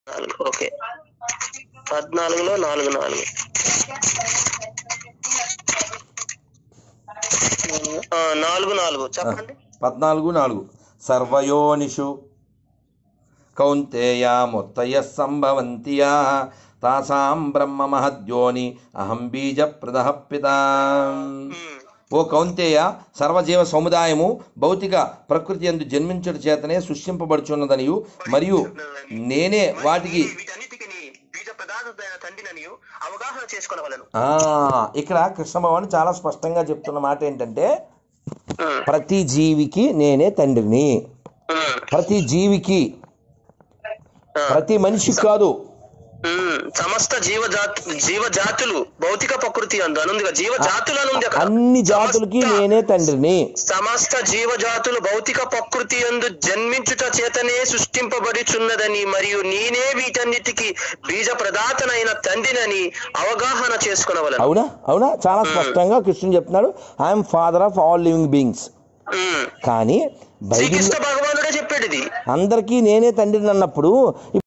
నాలుగు ఓకే పద్నాలుగులో నాలుగు నాలుగు ఆ, నాలుగు నాలుగు చెప్పండి పద్నాలుగు నాలుగు సర్వయోనిషు కౌంతేయాముత్తయ సంభవంతియా తాసాం బ్రహ్మ మహద్యోని అహం బీజ ప్రదః పితా ఉమ్, ఓ కౌంతేయ సర్వజీవ సముదాయము భౌతిక ప్రకృతి ఎందు జన్మించడం చేతనే సృష్టింపబడుచున్నదనియు మరియు నేనే వాటికి వీటన్నిటికి బీజ ప్రధాన తండ్రినని అవగాహన చేసుకోవలను ఆ, ఇక్కడ కృష్ణ భగవాన్ చాలా స్పష్టంగా చెప్తున్న మాట ఏంటంటే ఉమ్, ప్రతి జీవికి నేనే తండ్రిని ఉమ్, ప్రతి జీవికి ఆ. ప్రతి మనిషి కాదు ఉమ్, సమస్త జీవజాత్ జీవజాతులు భౌతిక ప్రకృతి అందు అనుందిగా జీవజాతులు అనుంది అక్కడ అన్ని జాతులకి సమస్త- నేనే తండ్రిని సమస్త జీవజాతులు భౌతిక ప్రకృతి యందు జన్మించుట చేతనే సృష్టింపబడుచున్నదని మరియు నేనే వీటన్నిటికి బీజ ప్రదాతనైన తండ్రినని అవగాహన చేసుకునవలను అవునా అవునా చాలా స్పష్టంగా కృష్ణుడు చెప్తున్నాడు I am father of all living beings um. కానీ బైబిల్ శ్రీకృష్ణ భగవానుడే చెప్పాడు ఇది అందరికీ నేనే తండ్రిని అన్నప్పుడు